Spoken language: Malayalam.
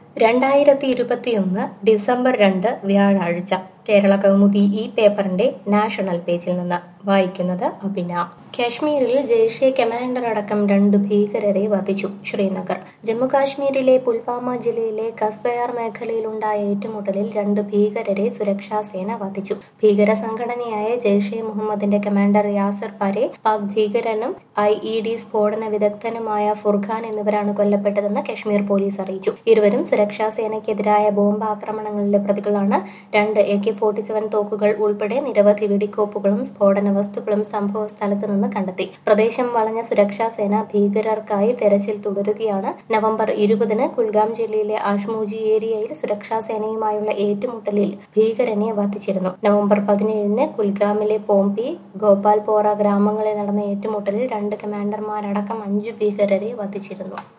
രണ്ടായിരത്തി ഇരുപത്തിയൊന്ന് ഡിസംബർ രണ്ട് വ്യാഴാഴ്ച കേരള കൗമുദി ഈ പേപ്പറിന്റെ നാഷണൽ പേജിൽ നിന്ന് വായിക്കുന്നത് അഭിന കാശ്മീരിൽ ജെയ്ഷെ കമാൻഡർ അടക്കം രണ്ട് ഭീകരരെ വധിച്ചു ശ്രീനഗർ ജമ്മുകാശ്മീരിലെ പുൽവാമ ജില്ലയിലെ കസ്ബയാർ മേഖലയിലുണ്ടായ ഏറ്റുമുട്ടലിൽ രണ്ട് ഭീകരരെ സുരക്ഷാ സേന വധിച്ചു ഭീകര സംഘടനയായ ജെയ്ഷെ മുഹമ്മദിന്റെ കമാൻഡർ യാസർ പരെ പാക് ഭീകരനും ഐ ഇ ഡി സ്ഫോടന വിദഗ്ധനുമായ ഫുർഖാൻ എന്നിവരാണ് കൊല്ലപ്പെട്ടതെന്ന് കശ്മീർ പോലീസ് അറിയിച്ചു ഇരുവരും സുരക്ഷാ സേനയ്ക്കെതിരായ ബോംബാക്രമണങ്ങളിലെ പ്രതികളാണ് രണ്ട് എ കെ ഫോർട്ടി സെവൻ തോക്കുകൾ ഉൾപ്പെടെ നിരവധി വെടിക്കോപ്പുകളും സ്ഫോടന വസ്തുക്കളും സംഭവ സ്ഥലത്ത് നിന്ന് കണ്ടെത്തി പ്രദേശം വളഞ്ഞ സുരക്ഷാ സേന ഭീകരർക്കായി തെരച്ചിൽ തുടരുകയാണ് നവംബർ ഇരുപതിന് കുൽഗാം ജില്ലയിലെ ആഷ്മൂജി ഏരിയയിൽ സുരക്ഷാ സേനയുമായുള്ള ഏറ്റുമുട്ടലിൽ ഭീകരനെ വധിച്ചിരുന്നു നവംബർ പതിനേഴിന് കുൽഗാമിലെ പോംപി ഗോപാൽപോറ ഗ്രാമങ്ങളിൽ നടന്ന ഏറ്റുമുട്ടലിൽ രണ്ട് കമാൻഡർമാരടക്കം അഞ്ചു ഭീകരരെ വധിച്ചിരുന്നു